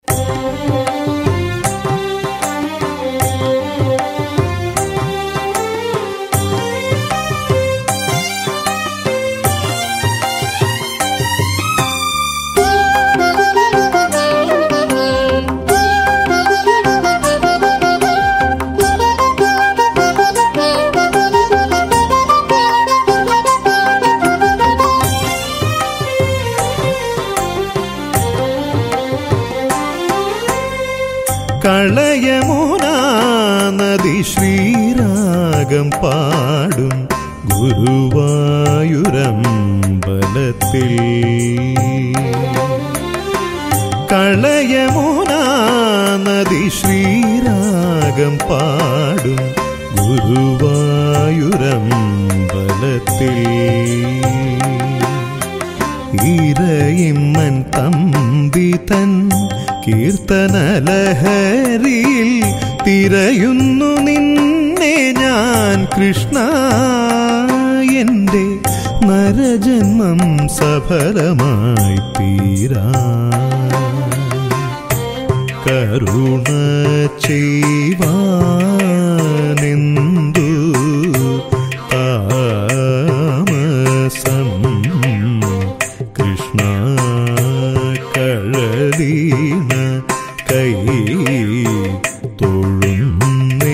കളയമുനാ നദി ശ്രീരാഗം പാടും ഗുരുവായൂരമ്പലത്തിൽ കളയമുനാ നദി ശ്രീരാഗം പാടും ഗുരുവായൂരമ്പലത്തിൽ ഇരയിമ്മൻ തമ്പി തൻ കീർത്തനലഹരിയിൽ തിരയുന്നു നിന്നെ ഞാൻ കൃഷ്ണ എൻ്റെ നരജന്മം സഫലമായി തീരാ കരുണ ചെയ്വാനെന്തു താമസം കൃഷ്ണ കഴലീണ കൈ തൊഴുന്നേ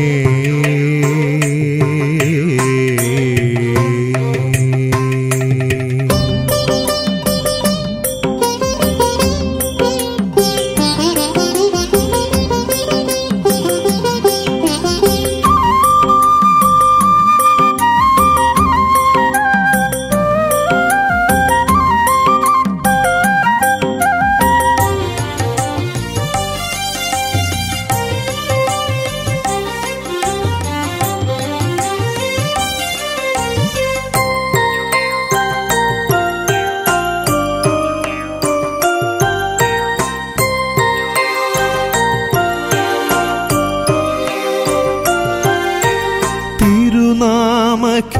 തിരുനാമ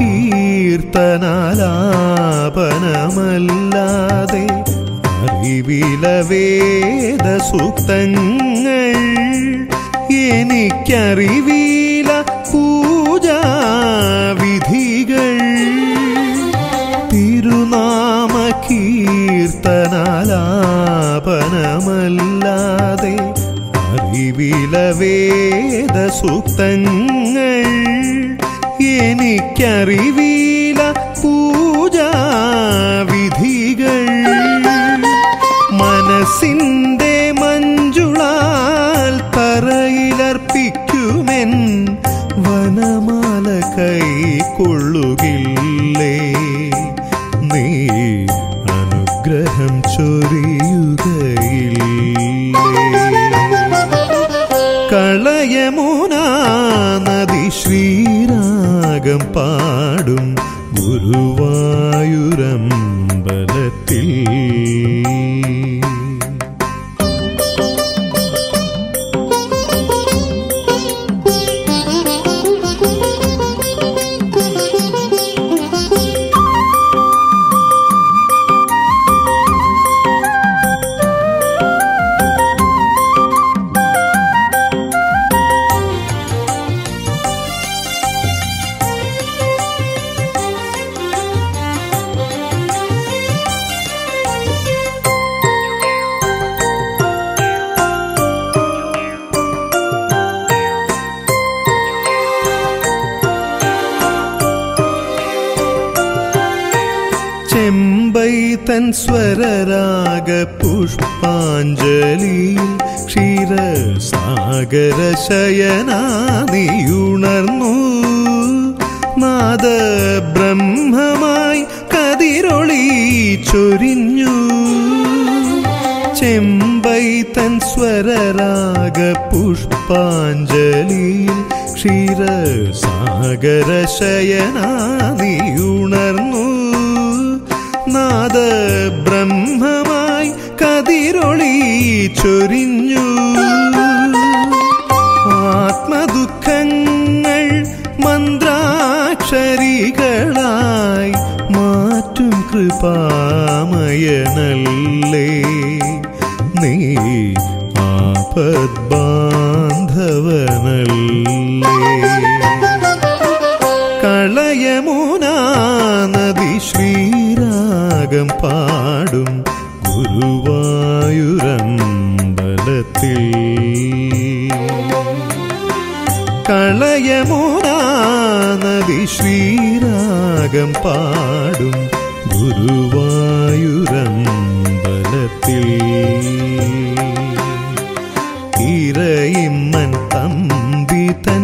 കീർത്തനാലാപനമല്ലാതെ അറിവില വേദ സൂക്തങ്ങൾ എനിക്കറിവില പൂജാവിധികൾ തിരുനാമ കീർത്തനാലാപനമല്ലാതെ അറിവില വേദ സൂക്തങ്ങൾ എനിക്കറിവില പൂജാവിധികൾ മനസ്സിന്റെ മഞ്ജുളാൽ തറയിലർപ്പിക്കുമെൻ വനമാല കൈക്കൊള്ളുകില്ലേ നീ അനുഗ്രഹം ചൊരിയുകയില്ലേ കളയമുനാ നദി ശ്രീരാഗം പാടും ഗുരുവായൂരമ്പലത്തിൽ ചെമ്പൈ തൻ സ്വരരാഗ പുഷ്പാഞ്ജലിയിൽ ക്ഷീരസാഗര ശയനാദിയുണർന്നു നാദ ബ്രഹ്മമായി കതിരൊളി ചൊരിഞ്ഞു ചെമ്പൈ തൻ സ്വരരാഗ പുഷ്പാഞ്ജലിയിൽ ക്ഷീരസാഗര ശയനാദിയുണർന്നു നാദ ബ്രഹ്മമായി കതിരൊളി ചൊരിഞ്ഞു ആത്മദുഃഖങ്ങൾ മന്ത്രാക്ഷരികളായി മാറ്റും കൃപാമയനല്ലേ നീ കളയമുനാ നദി ശ്രീരാഗം പാടും ഗുരുവായൂരമ്പലത്തിൽ കളയമുനാ നദി ശ്രീരാഗം പാടും ഗുരുവായൂരമ്പലത്തിൽ ഇറയിമ്മൻ തമ്പി തൻ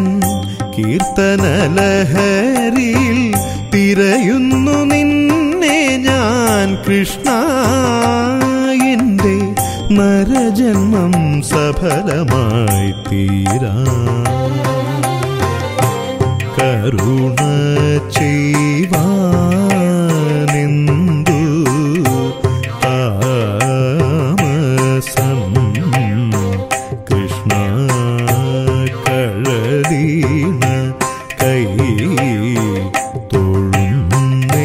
കീർത്തനലഹരിയിൽ തിരയുന്നു നിന്നെ ഞാൻ കൃഷ്ണ എൻ്റെ നരജന്മം സഫലമായി തീരാ കരുണ ചെയ്വാനെന്തു താമസം കൃഷ്ണ കഴലീണ കൈ തൊഴുന്നേ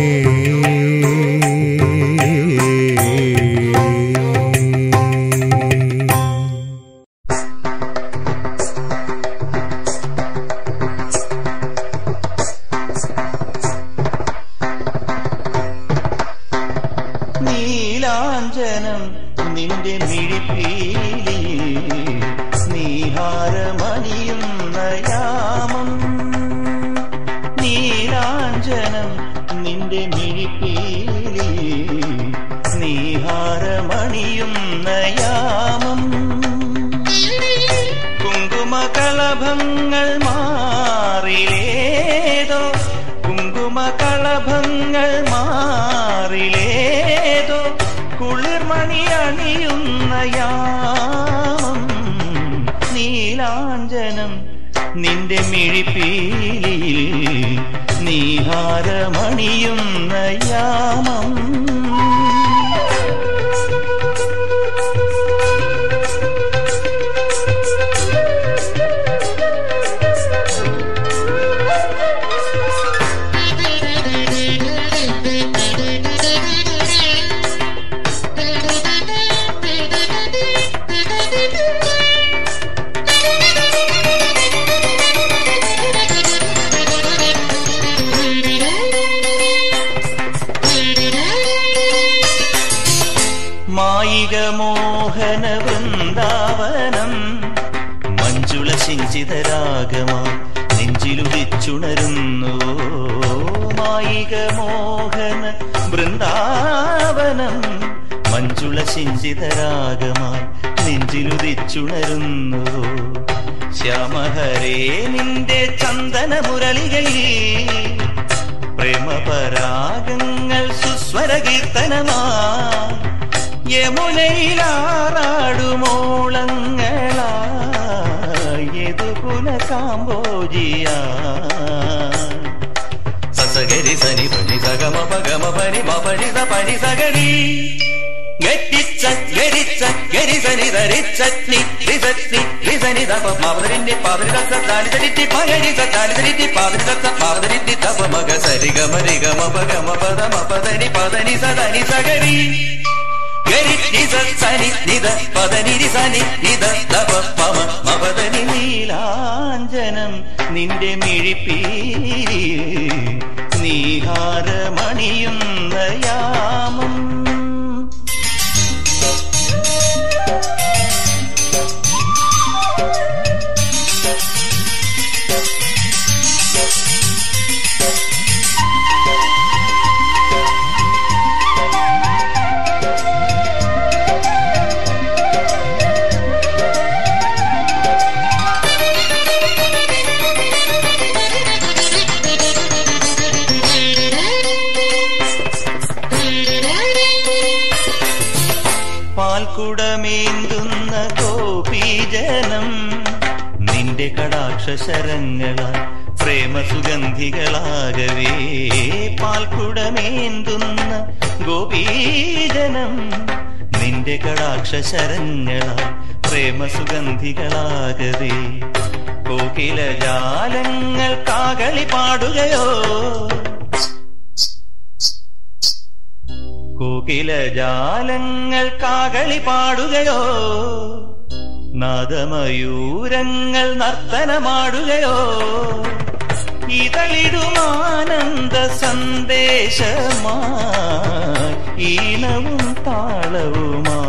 നീലാഞ്ജനം നിന്റെ മിഴിപ്പീലി നീഹാരമണിയുന്ന യാമം നീലാഞ്ജനം നിന്റെ മിഴിപ്പീലി നീഹാരമണിയുന്ന യാമം കുങ്കുമകളഭങ്ങൾ മാറിലേതോ കുങ്കുമകളഭങ്ങൾ മാറിലേതോ കുളിർമണി അണിയുന്ന യാമം നീലാഞ്ജനം നിന്റെ മിഴിപ്പീലിയിൽ നീഹാരമണിയുന്ന യാമം മായിക മോഹന വൃന്ദാവനം മഞ്ജുള സിഞ്ചിതരാഗമാ നെഞ്ചിലുദിച്ചുണരുന്നു മായിക മോഹന വൃന്ദാവനം മഞ്ജുള സിഞ്ചിതരാഗമായി നെഞ്ചിലുദിച്ചുണരുന്നു ശ്യാമഹരേ നിന്റെ ചന്ദന മുരളികയിൽ പ്രേമപരാഗങ്ങൾ സുസ്വര കീർത്തനമാ യമുനയിലാറാടുമോളങ്ങളാ യദുകുല കാമ്പോജിയ സസഗരി സനി പനി സഗമ പഗമ പനി മപനി സ പനി സഗരി ഗറ്റിച്ച ഗരിച്ച ഗരിസനി ധരിച്ചി റിസനി റിസനി തപ മാവതരിന്റെ പാവരി സത്ത താലി തരിറ്റി പകരി സത്താലി തരിറ്റി പാവരി സത്ത പാവതരിറ്റി തപ മക സരി ഗമ രി ഗമ പഗമ പദ മപദനി പദനി സദനി സഗരി ഗരി നിസ സനി നിദ പദനി രി സനി നിദ തപ പമ മപദനി നീലാഞ്ജനം നിന്റെ മിഴിപ്പീ നീഹാരമണിയുന്ന യാമം പാൽക്കുടമേന്തുന്ന ഗോപീജനം നിന്റെ കടാക്ഷശരങ്ങളാൽ പ്രേമസുഗന്ധികളാകവേ പാൽക്കുടമേന്തുന്ന ഗോപീജനം നിന്റെ കടാക്ഷശരങ്ങളാൽ പ്രേമസുഗന്ധികളാകവേ കോകില ജാലങ്ങൾ കാകളി പാടുകയോ കോകില ജാലങ്ങൾ കാകളി പാടുകയോ നാദമയൂരങ്ങൾ നർത്തനമാടുകയോ ഇതളിടുമാനന്ദ സന്ദേശമായി ഈണവും താളവുമാ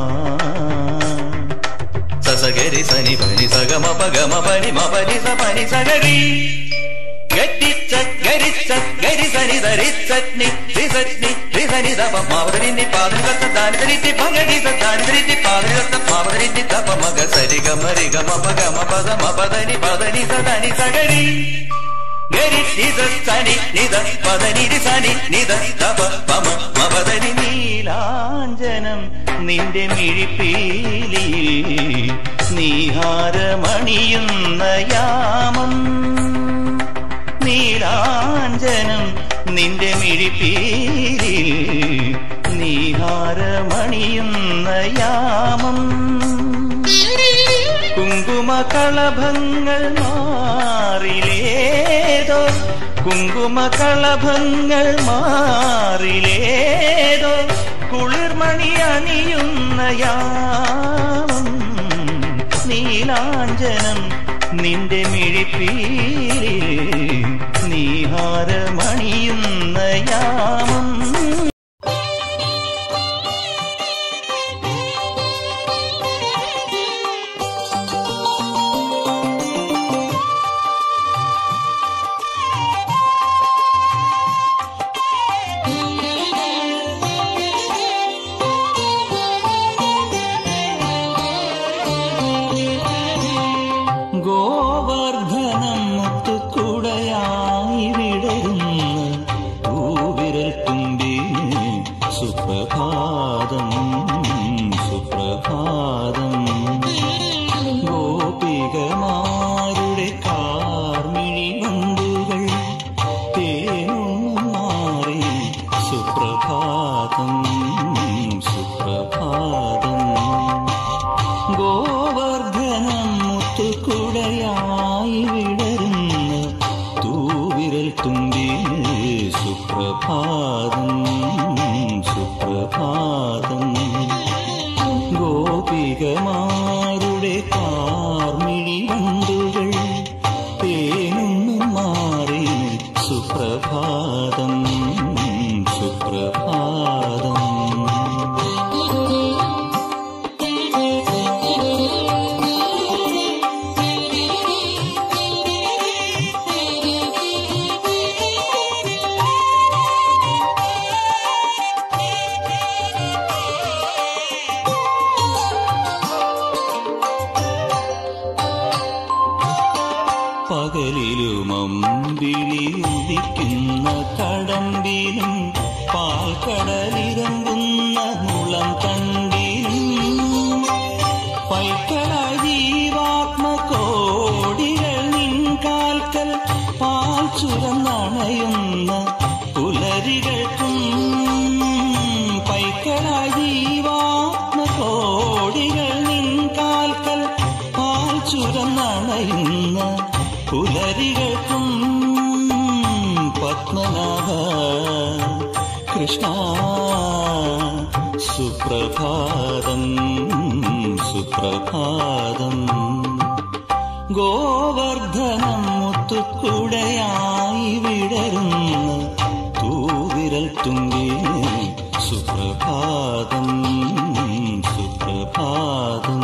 സസഗരി സനി പനി സഗമ പഗമ പനി മപനി സ പനി സഗരി ഗട്ടിച്ച ഗരിച്ച ഗരി സനി ധരിച്ചി രിസനി രിസനി ദപ മാവതരി പാദനി ദത്ത ദാനിതരി പഗടി ദാനിതരി പാദനി ദത്ത മാവതരി ദപ മഗ സരി ഗമ രി ഗമ പഗമ പദ മ പദനി പദനി സദനി സഗരി ഗരി നിത സനി നിത പദനി രി സനി നിത ദപ പമ മപദനി നീലാഞ്ജനം നിന്റെ മിഴിപ്പീലി നീഹാരമണിയുന്ന യാമം നീലാഞ്ജനം നിന്റെ മിഴിപ്പീലി നീഹാരമണിയുന്ന യാമം കുങ്കുമകളഭങ്ങൾ മാറിലേതോ കുങ്കുമകളഭങ്ങൾ മാറിലേതോ കുളിർമണി അണിയുന്ന യാമം നീലാഞ്ജനം നിന്റെ മിഴിപ്പീലി നീഹാരമണിയുന്ന യാമം ഗോവർദ്ധനം മുത്തുക്കുടയായി വിടരുന്ന പൂവിരൽ തുമ്പിന് സുപ്രഭാതം സുപ്രഭാതം ഗോപികമാരുടെ കാർമിഴി വണ്ടുകൾ തേനും മാറി സുപ്രഭാതം സുപ്രഭാതം ഗോവർദ്ധനം മുത്തുക്കുടയായി വിടരുന്ന തൂവിരൽ തുമ്പിന് സുപ്രഭാതം സുപ്രഭാതം ഗോപികമാരുടെ കാർമിഴി വണ്ടുകൾ തേനൊന്നും മാറി സുപ്രഭാതം സുപ്രഭാതം പകലിലും അമ്പിളി ഉദിക്കുന്ന കടമ്പിലും പാൽക്കടലിറങ്ങുന്ന മുളം തണ്ടിലും പൈക്കളായി ജീവാത്മകോടികൾ നിൻകാൽക്കൽ പാൽ ചുരന്നണയുന്ന പുലരികൾക്കും പൈക്കളായി ജീവാത്മകോടികൾ നിൻകാൽക്കൽ പാൽ ചുരന്നണയുന്ന പുലരികൾക്കും പത്മനാഭ കൃഷ്ണ സുപ്രഭാതം സുപ്രഭാതം ഗോവർദ്ധനം മുത്തുക്കുടയായി വിടരുന്ന തൂവിരൽ തുങ്കിന് സുപ്രഭാതം സുപ്രഭാതം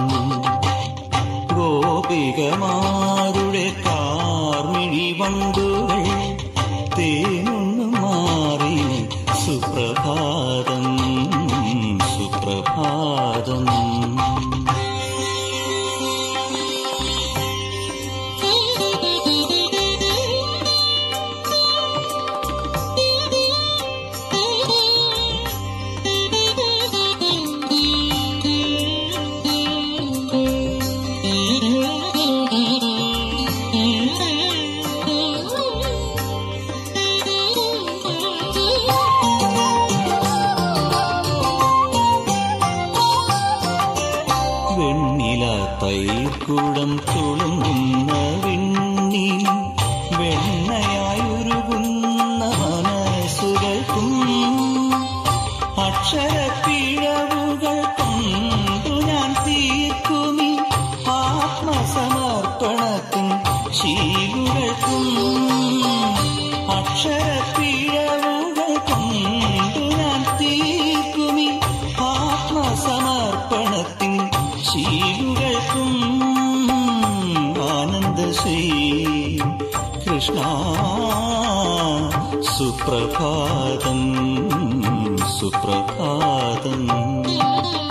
ഗോപികമാരുടെ കാർമിഴി വണ്ടുകൾ തേനൊന്നു മാറി സുപ്രഭാതം സുപ്രഭാതം വെണ്ണില തൈർക്കുടം തുളുമ്പുന്ന വെണ്ണിൽ വെണ്ണയായുരുകുന്ന മനസ്സുകൾക്കും അക്ഷരപ്പിഴവുകൾ കൊണ്ടു ഞാൻ തീർക്കുമി ആ ശീലുകൾക്കും ആനന്ദശ്രീ കൃഷ്ണ സുപ്രഭാതം സുപ്രഭാതം